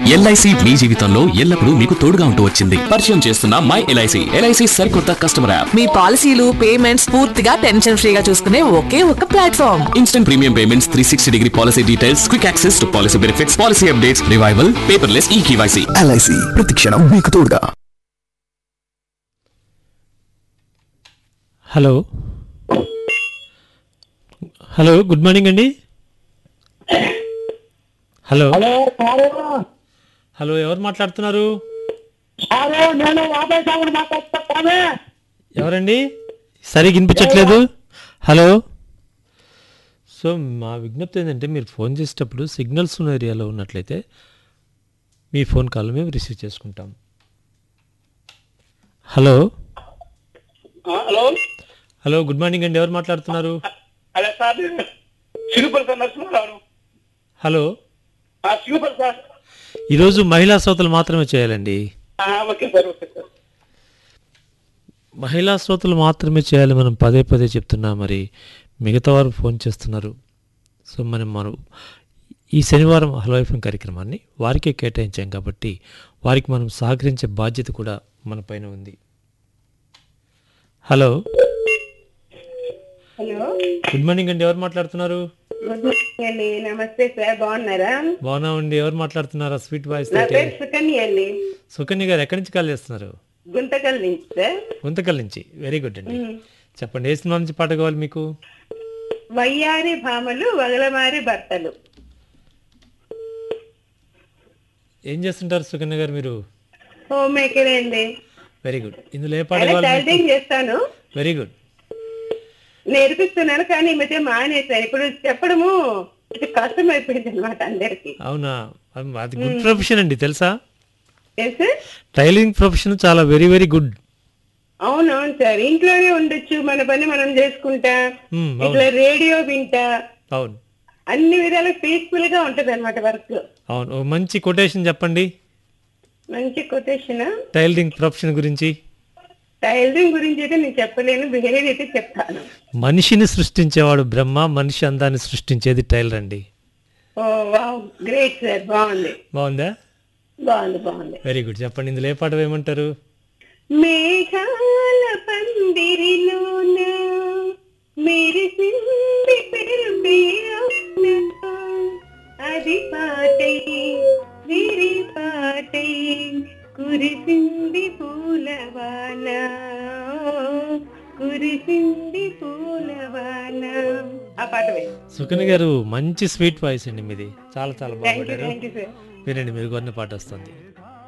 LIC మీ జీవితంలో ఎల్లప్పుడూ మీకు తోడుగా ఉంటూ వచ్చింది పరిచయం చేస్తున్న మై ఎల్ఐసి ఎల్ఐసి సరికొత్త కస్టమర్ యాప్ మీ పాలసీలు పేమెంట్స్ పూర్తిగా టెన్షన్ ఫ్రీగా చూసుకునే ఒకే ఒక platform instant premium payments three sixty degree policy details quick access to policy benefits policy updates revival paperless e KYC LIC ప్రతిక్షణం మీకు తోడుగా హలో హలో గుడ్ మార్నింగ్ అండి హలో హలో సారు హలో ఎవరు మాట్లాడుతున్నారు సారు నేను యాభై సాగులు మాట్లాడుతాను ఎవరండి సరిగ్గా వినిపించట్లేదు హలో సో మా విజ్ఞప్తి ఏంటంటే మీరు ఫోన్ చేసేటప్పుడు సిగ్నల్స్ ఉన్న ఏరియాలో ఉన్నట్లయితే మీ ఫోన్ కాల్ మేము రిసీవ్ చేసుకుంటాం hello hello hello good morning అండి ఎవరు మాట్లాడుతున్నారు hello sir Sirupal sir Narasimharao hello Sirupal sir ఈరోజు మహిళా శ్రోతలు మాత్రమే చేయాలండి ఆ, ఓకే సార్ ఓకే సార్ మహిళా శ్రోతలు మాత్రమే చేయాలి మనం పదే పదే చెప్తున్నా మరి మిగతా వారు ఫోన్ చేస్తున్నారు సో మనం మనం ఈ శనివారం హలో ఎఫ్ఎం కార్యక్రమాన్ని వారికే కేటాయించాం కాబట్టి వారికి మనం సహకరించే బాధ్యత కూడా మన పైన ఉంది హలో హలో గుడ్ మార్నింగ్ అండి ఎవరు మాట్లాడుతున్నారు గుడ్ మార్నింగ్ అండి నమస్తే సార్ బాగున్నారా బాగున్నామండి ఎవరు మాట్లాడుతున్నారా స్వీట్ వాయిస్ నా తోటి పేరు సుకన్య అండి సుకన్య గారు ఎక్కడి నుంచి కాల్ చేస్తున్నారు గుంతకల్ నుంచి సార్ గుంతకల్ నుంచి వెరీ గుడ్ అండి చెప్పండి ఏ సినిమా నుంచి పాట కావాలి మీకు వయ్యారి భామలు వగలమారి భర్తలు ఏం చేస్తుంటారు సుకన్య గారు మీరు హోమ్ మేకర్ అండి వెరీ గుడ్ ఇందులో ఏ పాట అలా కావాలి మీకు? టైలరింగ్ చేస్తాను వెరీ గుడ్ నేర్పిస్తున్నాను కానీ ఈ మధ్య మానేశాను ఇప్పుడు చెప్పడము కొంచెం కష్టం అయిపోయింది అనమాట అందరికి అవునా అమ్, అది గుడ్ ప్రొఫెషన్ అండి తెలుసా తెలుసు టైలరింగ్ ప్రొఫెషన్ చాలా వెరీ వెరీ గుడ్ అవునవును సార్ ఇంట్లోనే ఉండొచ్చు మన పని మనం చేసుకుంటా మ్మ్, ఇట్లా రేడియో వింటా అవును అన్ని విధాలు పీస్ఫుల్ గా ఉంటది అనమాట వర్క్ అవును ఓ మంచి కొటేషన్ చెప్పండి మంచి కొటేషన్ టైలరింగ్ ప్రొఫెషన్ గురించి టైలరింగ్ గురించి అయితే నేను చెప్పలేను వేరే అయితే చెప్తాను మనిషిని సృష్టించేవాడు బ్రహ్మ మనిషి అందాన్ని సృష్టించేది టైలర్ అండి ఓ వావ్ గ్రేట్ సార్ బాగుంది బాగుందా బాగుంది బాగుంది వెరీ గుడ్ చెప్పండి ఇందులో ఏ పాట వేయమంటారు మేఘాల పందిరిలోన మెరిసింది పెరుపేలోన అది పాటై విరి పాటై కురిసింది పూలవాన కురిసింది పూలవాన ఆ పాట వే సుకన్య గారు మంచి స్వీట్ వాయిస్ అండి మీది చాలా చాలా థ్యాంక్ యూ బాగుంటారు థ్యాంక్ యూ సార్ వినండి మీరు కొన్న పాట వస్తుంది